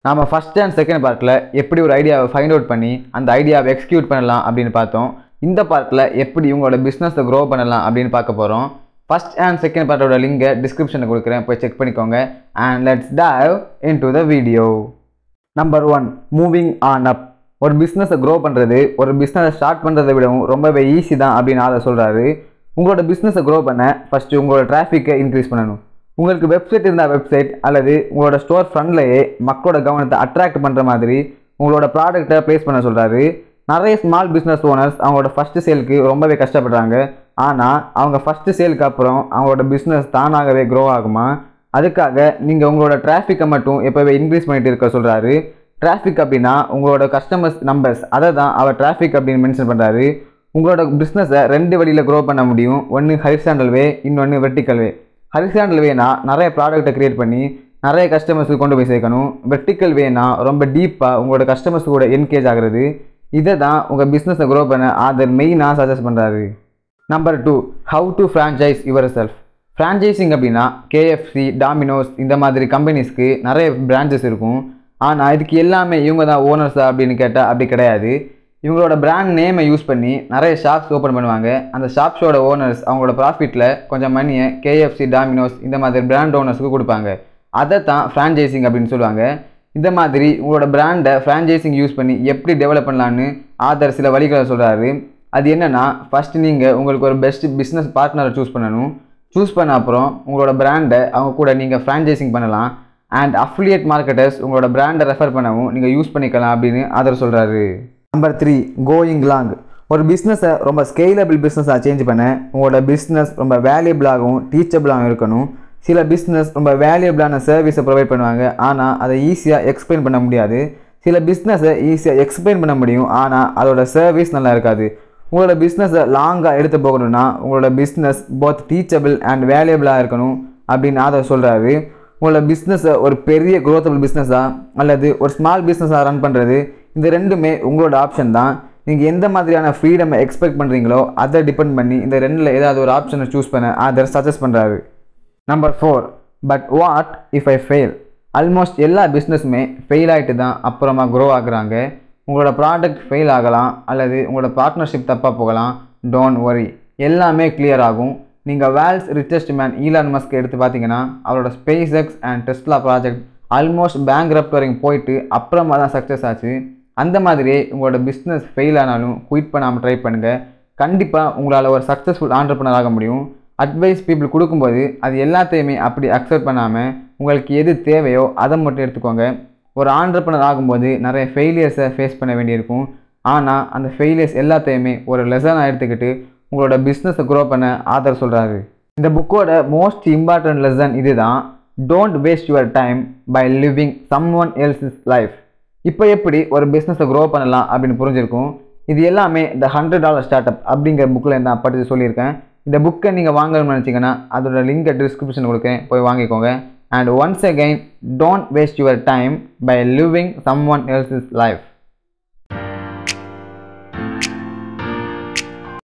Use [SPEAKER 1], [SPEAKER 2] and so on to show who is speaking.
[SPEAKER 1] நாம first and second பார்ட்டில் எப்படி ஒரு ஐடியாவை ஃபைண்ட் அவுட் பண்ணி அந்த ஐடியாவை எக்ஸிக்யூட் பண்ணலாம் அப்படின்னு பார்த்தோம் இந்த பார்ட்டில் எப்படி உங்களோட பிஸ்னஸை க்ரோ பண்ணலாம் அப்படின்னு பார்க்க போகிறோம் ஃபஸ்ட் அண்ட் செகண்ட் பார்ட்டோட லிங்கை டிஸ்கிரிப்ஷனில் கொடுக்குறேன் போய் செக் பண்ணிக்கோங்க and let's dive into the video number one moving on up ஒரு பிஸ்னஸை க்ரோ பண்ணுறது ஒரு பிஸ்னஸை ஸ்டார்ட் பண்ணுறதை விடவும் ரொம்பவே ஈஸி தான் அப்படின்னு அதை சொல்கிறாரு உங்களோட பிஸ்னஸை க்ரோ பண்ண ஃபஸ்ட்டு உங்களோட டிராஃபிக்கை இன்க்ரீஸ் பண்ணணும் உங்களுக்கு வெப்சைட் இருந்தால் வெப்சைட் அல்லது உங்களோட ஸ்டோர் ஃப்ரண்ட்லேயே மக்களோட கவனத்தை அட்ராக்ட் பண்ணுற மாதிரி உங்களோட ப்ராடக்ட்டை ப்ளேஸ் பண்ண சொல்கிறாரு நிறைய ஸ்மால் பிஸ்னஸ் ஓனர்ஸ் அவங்களோட ஃபஸ்ட்டு சேலுக்கு ரொம்பவே கஷ்டப்படுறாங்க ஆனால் அவங்க ஃபஸ்ட்டு சேலுக்கு அப்புறம் அவங்களோட பிஸ்னஸ் தானாகவே க்ரோ ஆகுமா அதுக்காக நீங்கள் உங்களோட டிராஃபிக்கை மட்டும் எப்போவே இன்க்ரீஸ் பண்ணிட்டு இருக்க சொல்கிறாரு டிராஃபிக் அப்படின்னா உங்களோட கஸ்டமர்ஸ் நம்பர்ஸ் அதை தான் அவர் டிராஃபிக் அப்படின்னு மென்ஷன் பண்ணுறாரு உங்களோட பிஸ்னஸை ரெண்டு வழியில் க்ரோ பண்ண முடியும் ஒன்று ஹரிசாண்டல் வே இன்னொன்று வெர்டிக்கல் வே ஹரிசாண்டல் வேனா நிறைய ப்ராடக்ட்டை க்ரியேட் பண்ணி நிறைய கஸ்டமர்ஸுக்கு கொண்டு போய் சேர்க்கணும் வெர்டிக்கல் வேனா ரொம்ப டீப்பாக உங்களோட கஸ்டமர்ஸ் கூட என்கேஜ் ஆகிறது இதை தான் உங்கள் பிஸ்னஸை க்ரோ பண்ண ஆதர் மெயினாக சஜஸ்ட் பண்ணுறாரு number two how to franchise yourself franchising அப்படின்னா கேஎஃப்சி டாமினோஸ் இந்த மாதிரி கம்பெனிஸ்க்கு நிறைய பிரான்ச்சஸ் இருக்கும் ஆனால் இதுக்கு எல்லாமே இவங்க தான் ஓனர்ஸா அப்படின்னு கேட்டால் அப்படி கிடையாது இவங்களோட பிராண்ட் நேமை யூஸ் பண்ணி நிறைய ஷாப்ஸ் ஓப்பன் பண்ணுவாங்க அந்த ஷாப்ஸோட ஓனர்ஸ் அவங்களோட ப்ராஃபிட்டில் கொஞ்சம் மணியை கேஎஃப்சி டாமினோஸ் இந்த மாதிரி பிராண்ட் ஓனர்ஸ்க்கு கொடுப்பாங்க அதை தான் ஃப்ரான்ச்சைசிங் அப்படின்னு சொல்லுவாங்க இந்த மாதிரி உங்களோட பிராண்டை ஃப்ரான்ச்சைசிங் யூஸ் பண்ணி எப்படி டெவலப் பண்ணலான்னு ஆதர் சில வழிகளை சொல்கிறாரு அது என்னென்னா ஃபஸ்ட்டு நீங்கள் உங்களுக்கு ஒரு பெஸ்ட் பிஸ்னஸ் பார்ட்னரை சூஸ் பண்ணணும் சூஸ் பண்ண அப்புறம் உங்களோட பிராண்டை அவங்க கூட நீங்கள் ஃப்ரான்ச்சைசிங் பண்ணலாம் அண்ட் அஃபிலியேட் மார்க்கெட்டர்ஸ் உங்களோட பிராண்டை ரெஃபர் பண்ணவும் நீங்கள் யூஸ் பண்ணிக்கலாம் அப்படின்னு ஆதர் சொல்கிறாரு நம்பர் த்ரீ கோயிங் லாங் ஒரு பிஸ்னஸை ரொம்ப ஸ்கேலபிள் பிஸ்னஸாக சேஞ்ச் பண்ண உங்களோட பிஸ்னஸ் ரொம்ப வேல்யூபிளாகவும் டீச்சபிளாகவும் இருக்கணும் சில பிஸ்னஸ் ரொம்ப வேல்யூபிளான சர்வீஸை ப்ரொவைட் பண்ணுவாங்க ஆனால் அதை ஈஸியாக எக்ஸ்பிளைன் பண்ண முடியாது சில பிஸ்னஸை ஈஸியாக எக்ஸ்பிளைன் பண்ண முடியும் ஆனால் அதோட சர்வீஸ் நல்லா இருக்காது உங்களோட பிஸ்னஸை லாங்காக எடுத்து போகணும்னா உங்களோட பிஸ்னஸ் போத் டீச்சபிள் அண்ட் வேல்யூபிளாக இருக்கணும் அப்படின்னு அதை சொல்கிறாரு உங்களோட பிஸ்னஸை ஒரு பெரிய குரோத்தபிள் பிஸ்னஸாக அல்லது ஒரு ஸ்மால் பிஸ்னஸாக ரன் பண்ணுறது இந்த ரெண்டுமே உங்களோட ஆப்ஷன் தான் நீங்கள் எந்த மாதிரியான ஃப்ரீடமை எக்ஸ்பெக்ட் பண்ணுறீங்களோ அதை டிபெண்ட் பண்ணி இந்த ரெண்டில் ஏதாவது ஒரு ஆப்ஷனை சூஸ் பண்ண அதை சஜஸ்ட் பண்ணுறாரு number four but what if I fail almost எல்லா பிஸ்னஸுமே ஃபெயில் ஆகிட்டு தான் அப்புறமா க்ரோ ஆகுறாங்க உங்களோட ப்ராடக்ட் ஃபெயில் ஆகலாம் அல்லது உங்களோட பார்ட்னர்ஷிப் தப்பாக போகலாம் டோன்ட் வரி எல்லாமே கிளியர் ஆகும் நீங்கள் world's richest man Elon Musk எடுத்து பார்த்தீங்கன்னா அவரோட Space X and Tesla project almost bank வரைக்கும் போயிட்டு அப்புறமா தான் சக்ஸஸ் ஆச்சு அந்த மாதிரியே உங்களோட பிஸ்னஸ் ஃபெயில் ஆனாலும் குயிட் பண்ணாமல் ட்ரை பண்ணுங்கள் கண்டிப்பாக உங்களால் ஒரு சக்ஸஸ்ஃபுல் ஆண்டர்பனர் ஆக முடியும் அட்வைஸ் பீப்புள் கொடுக்கும்போது அது எல்லாத்தையுமே அப்படி அக்செப்ட் பண்ணாமல் உங்களுக்கு எது தேவையோ அதை மட்டும் எடுத்துக்கோங்க ஒரு ஆண்டர்பனர் ஆகும்போது நிறைய ஃபெயிலியர்ஸை ஃபேஸ் பண்ண வேண்டியிருக்கும் ஆனால் அந்த ஃபெயிலியர்ஸ் எல்லாத்தையுமே ஒரு லெசனாக எடுத்துக்கிட்டு உங்களோட பிஸ்னஸை க்ரோ பண்ண ஆதர் சொல்கிறாரு இந்த புக்கோட மோஸ்ட் இம்பார்ட்டன்ட் லெசன் இதுதான் don't waste your time by living someone else's life இப்போ எப்படி ஒரு பிஸ்னஸை க்ரோ பண்ணலாம் அப்படின்னு புரிஞ்சிருக்கும் இது எல்லாமே இந்த ஹண்ட்ரட் டாலர் ஸ்டார்ட் அப் அப்படிங்கிற புக்கில் நான் படித்து சொல்லியிருக்கேன் இந்த புக்கை நீங்கள் வாங்கணும்னு நினச்சிங்கன்னா அதோட லிங்கை டிஸ்கிரிப்ஷன் கொடுக்கேன் போய் வாங்கிக்கோங்க and once again don't waste your time by living someone else's life